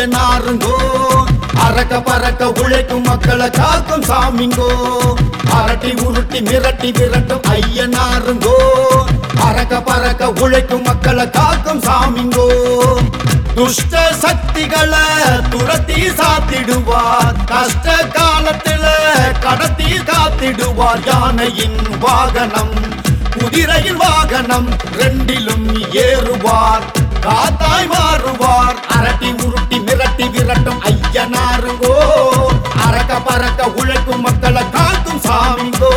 ஐயனாருங்கோ அறக்க பறக்க உழைக்கும் மக்களை காக்கும் சாமிங்கோ அரட்டி உருட்டி மிரட்டி விரட்டும் ஐயனாருங்கோ அறக்க பறக்க உழைக்கும் மக்களை காக்கும் சாமிங்கோ துஷ்ட சக்திகளை துரத்தி சாத்திடுவார் கஷ்ட காலத்துல கடத்தி காத்திடுவார் யானையின் வாகனம் குதிரையின் வாகனம் ரெண்டிலும் ஏறுவார் காத்தாய் மாறுவார் அரட்டி உருட்டி மிரட்டி விரட்டும் ஐயனாருங்கோ அறக்க பறக்க உழைக்கும் மக்களை காக்கும் சாமிங்கோ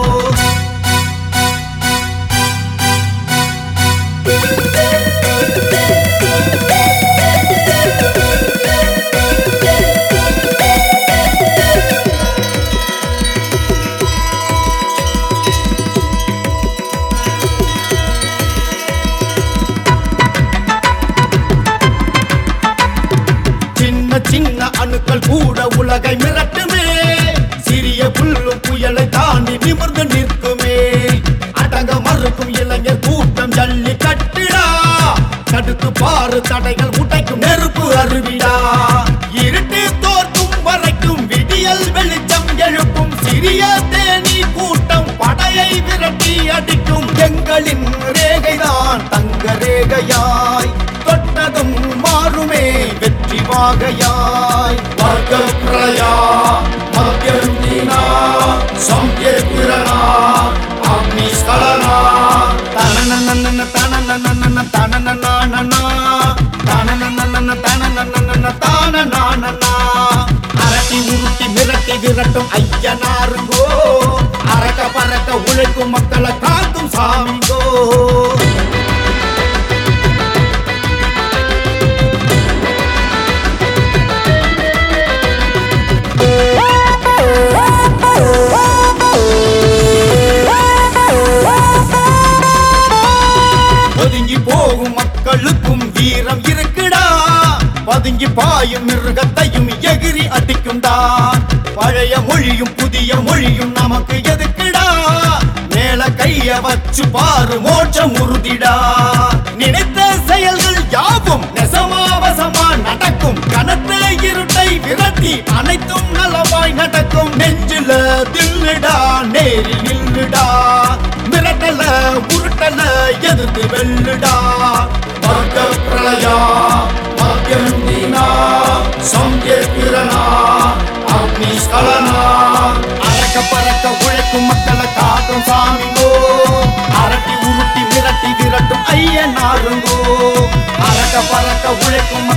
சின்ன சின்ன அணுக்கள் கூட உலகை மிரட்டுமே சிறிய புல்லும் புயலை தாண்டி நிமிர்ந்து நிற்குமே அடங்க மறுக்கும் இளைஞர் கூட்டம் ஜல்லி கட்டிடா தடுத்து பாரு தடைகள் உடைக்கும் நெருப்பு அருவிடா இருட்டு தோற்கும் வரைக்கும் விடியல் வெளிச்சம் எழுப்பும் சிறிய தேனி கூட்டம் படையை விரட்டி அடிக்கும் எங்களின் ரேகைதான் தங்க ரேகையாய் தொட்டதும் மாறுமே வெற்றி வாகையாய் வர்க்க பிரயா மத்தியந்தினா சம்யேத்திரனா அக்னி ஸ்கலனா தனனனனன தனனனனன தனனனானனா தனனனனன தனனனனன தானனானனா அரட்டி உருட்டி மிரட்டி விரட்டும் ஐயனாருங்கோ அரக்க பறக்க உழைக்கும் மக்களை காக்கும் சாமிங்கோ ஒதுங்கி போகும் மக்களுக்கும் வீரம் இருக்குடா பதுங்கி பாயும் மிருகத்தையும் எகிரி அடிக்கும்டா பழைய மொழியும் புதிய மொழியும் நமக்கு எதுக்குடா மேல கைய வச்சு பாரு மோட்சம் உறுதிடா நினைத்த செயல்கள் யாவும் நெசமாவசமா நடக்கும் கனத்த இருட்டை விரட்டி அனைத்தும் நலமாய் நடக்கும் நெஞ்சில தில்லுடா நேரில் நில்லுடா மிரட்டல உருட்டல எதிர்த்து வெல்லுடா வர்க்க பிரளயா மத்தியந்தினா சம்யேத்திரனா அக்னி ஸ்கலனா அறக்க பறக்க உழைக்கும் மக்களை காக்கும் சாமிங்கோ அரட்டி உருட்டி மிரட்டி விரட்டும் ஐயனாருங்கோ அறக்க பறக்க உழைக்கும்